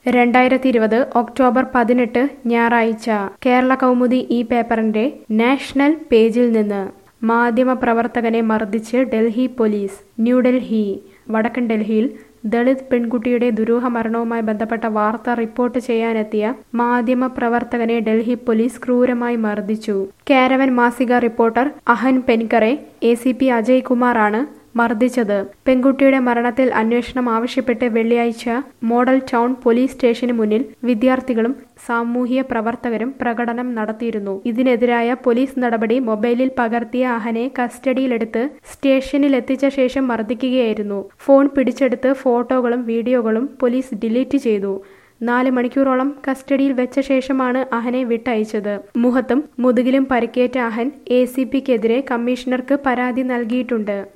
രണ്ടായിരത്തി ഇരുപത് ഒക്ടോബർ പതിനെട്ട് ഞായറാഴ്ച കേരള കൗമുദി ഈ പേപ്പറിന്റെ നാഷണൽ പേജിൽ നിന്ന് മാധ്യമപ്രവർത്തകനെ മർദ്ദിച്ച് ഡൽഹി പോലീസ് ന്യൂഡൽഹി വടക്കൻ ഡൽഹിയിൽ ദളിത് പെൺകുട്ടിയുടെ ദുരൂഹ മരണവുമായി ബന്ധപ്പെട്ട വാർത്ത റിപ്പോർട്ട് ചെയ്യാനെത്തിയ മാധ്യമപ്രവർത്തകനെ ഡൽഹി പോലീസ് ക്രൂരമായി മർദ്ദിച്ചു കാരവൻ മാസിക reporter Ahan Penkar A C P Ajay കുമാറാണ് മർദ്ദിച്ചത് പെൺകുട്ടിയുടെ മരണത്തിൽ അന്വേഷണം ആവശ്യപ്പെട്ട് വെള്ളിയാഴ്ച മോഡൽ ടൗൺ പോലീസ് സ്റ്റേഷന് മുന്നിൽ വിദ്യാർത്ഥികളും സാമൂഹ്യ പ്രവർത്തകരും പ്രകടനം നടത്തിയിരുന്നു ഇതിനെതിരായ പോലീസ് നടപടി മൊബൈലിൽ പകർത്തിയ അഹനെ കസ്റ്റഡിയിലെടുത്ത് സ്റ്റേഷനിലെത്തിച്ച ശേഷം മർദ്ദിക്കുകയായിരുന്നു ഫോൺ പിടിച്ചെടുത്ത് ഫോട്ടോകളും വീഡിയോകളും പോലീസ് ഡിലീറ്റ് ചെയ്തു നാല് മണിക്കൂറോളം കസ്റ്റഡിയിൽ വെച്ച ശേഷമാണ് അഹനെ വിട്ടയച്ചത് മുഖത്തും മുതുകിലും പരിക്കേറ്റ അഹൻ എ സി പിക്കെതിരെ കമ്മീഷണർക്ക് പരാതി നൽകിയിട്ടുണ്ട്